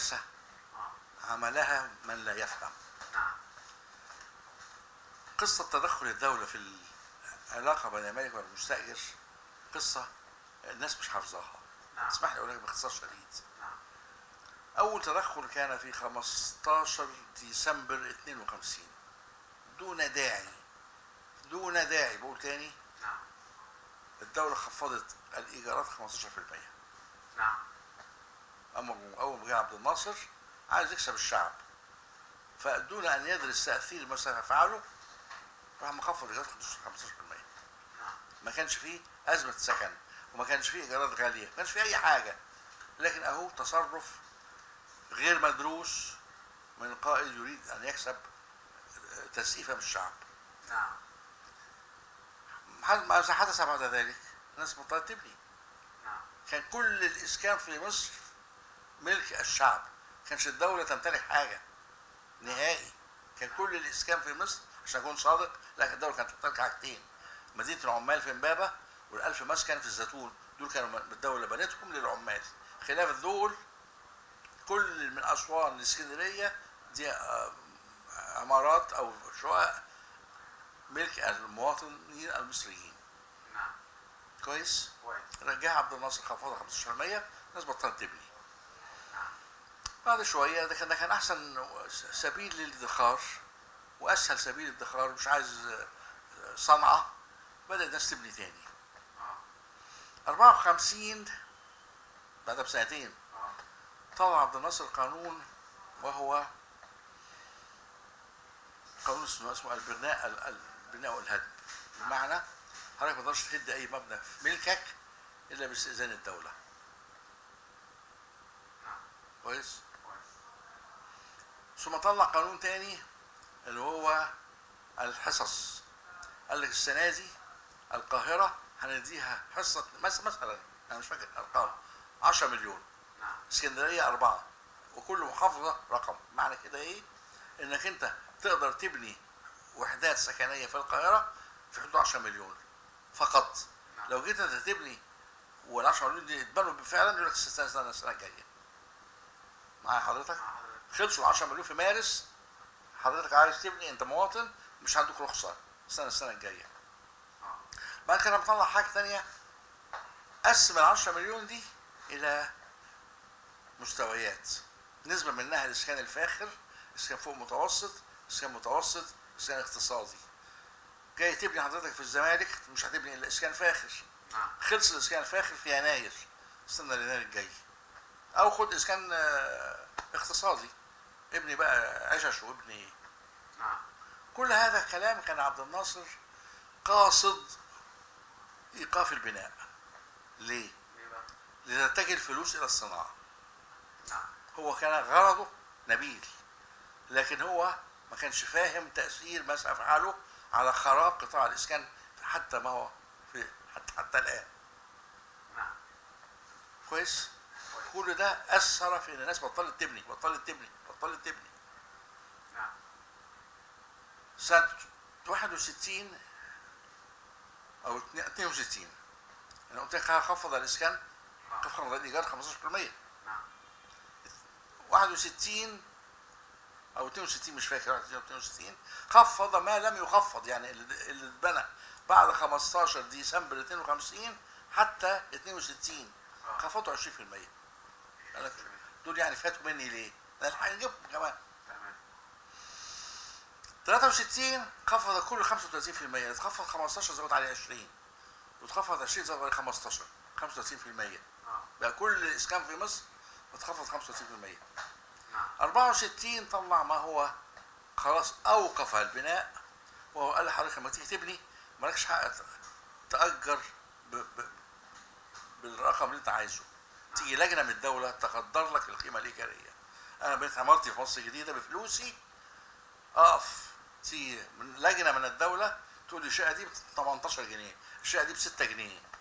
كارثه اه عملها من لا يفهم نعم قصه تدخل الدوله في العلاقه بين الملك والمستاجر قصه الناس مش حافظاها نعم اسمح لي اقول لك باختصار شديد نعم اول تدخل كان في 15 ديسمبر 52 دون داعي دون داعي بقول تاني نعم الدوله خفضت الايجارات 15% نعم اما اول ما جه عبد الناصر عايز يكسب الشعب فدون ان يدرس تاثير ما سيفعله راح مخفض ايجارات 15% نعم ما كانش فيه ازمه سكن وما كانش فيه ايجارات غاليه ما كانش فيه اي حاجه لكن اهو تصرف غير مدروس من قائد يريد ان يكسب تسقيفه من الشعب نعم ماذا حدث بعد ذلك؟ الناس بطلت تبني نعم كان كل الاسكان في مصر ملك الشعب كانش الدوله تمتلك حاجه نهائي كان كل الاسكان في مصر عشان اكون صادق لا الدوله كانت تمتلك حاجتين مدينه العمال في امبابه والالف مسكن في الزيتون دول كانوا الدوله بنتهم للعمال خلاف دول كل من اسوان لاسكندريه دي آه، عمارات او شقق ملك المواطنين المصريين نعم كويس كويس رجع عبد الناصر خفضها 15% الناس بطلت تبني نعم بعد شويه ده كان ده كان احسن سبيل للادخار واسهل سبيل للادخار مش عايز آه، صنعه بدا الناس تبني تاني اه 54 بعدها بسنتين اه طلع عبد الناصر قانون وهو قانون اسمه اسمه البناء ال- البناء والهدم بمعنى حضرتك ما تقدرش تهد اي مبنى في ملكك الا باستئذان الدوله نعم كويس كويس ثم طلع قانون تاني اللي هو الحصص قال لك السنه دي القاهره هنديها حصه مس- مثلا انا مش فاكر الارقام 10 مليون نعم اسكندريه اربعه وكل محافظه رقم معنى كده ايه؟ انك انت تقدر تبني وحدات سكنيه في القاهره في حدود 10 مليون فقط نعم. لو جيت انت تبني وال 10 مليون دي اتبنوا فعلا يقول لك استنى السنه السنه الجايه معايا حضرتك؟ مع حضرتك خلصوا ال 10 مليون في مارس حضرتك عايز تبني انت مواطن مش عندك رخصه استنى السنه الجايه اه بعد كده بطلع حاجه ثانيه قسم ال 10 مليون دي الى مستويات نسبه منها الاسكان الفاخر اسكان فوق متوسط اسكان متوسط اسكان اقتصادي جاي تبني حضرتك في الزمالك مش هتبني الا اسكان فاخر نعم خلص الاسكان الفاخر في يناير استنى ليناير الجاي او خد اسكان آه، اقتصادي ابني بقى عشش وابني نعم كل هذا الكلام كان عبد الناصر قاصد ايقاف البناء ليه؟ ليه بقى؟ لتتجه الفلوس الى الصناعه نعم هو كان غرضه نبيل لكن هو ما كانش فاهم تاثير ما سيفعله على خراب قطاع الاسكان حتى ما هو في حتى, حتى الان نعم كويس كويس كل ده اثر في ان الناس بطلت تبني بطلت تبني بطلت تبني نعم سنه 61 او 62 انا قلت لك هخفض الاسكان اه خفض الايجار 15% نعم 61 او 62 مش فاكر 61 أو 62 خفض ما لم يخفض يعني اللي اللي اتبنى بعد 15 ديسمبر 52 حتى 62 اه خفضوا 20% قال لك دول يعني فاتوا مني ليه؟ ده الحق نجيبهم كمان تمام 63 خفض كل 35% اتخفض 15 زود عليه 20 واتخفض 20 زود عليه 15 35% اه بقى كل الاسكان في مصر اتخفض 35% نعم 64 طلع ما هو خلاص اوقف البناء وهو قال لحضرتك لما تيجي تبني مالكش حق ت- تاجر ب... ب... بالرقم اللي انت عايزه تيجي لجنه من الدوله تقدر لك القيمه الايجاريه انا بنيت عمارتي في مصر الجديده بفلوسي اقف تيجي من لجنه من الدوله تقول لي الشقه دي ب 18 جنيه الشقه دي ب 6 جنيه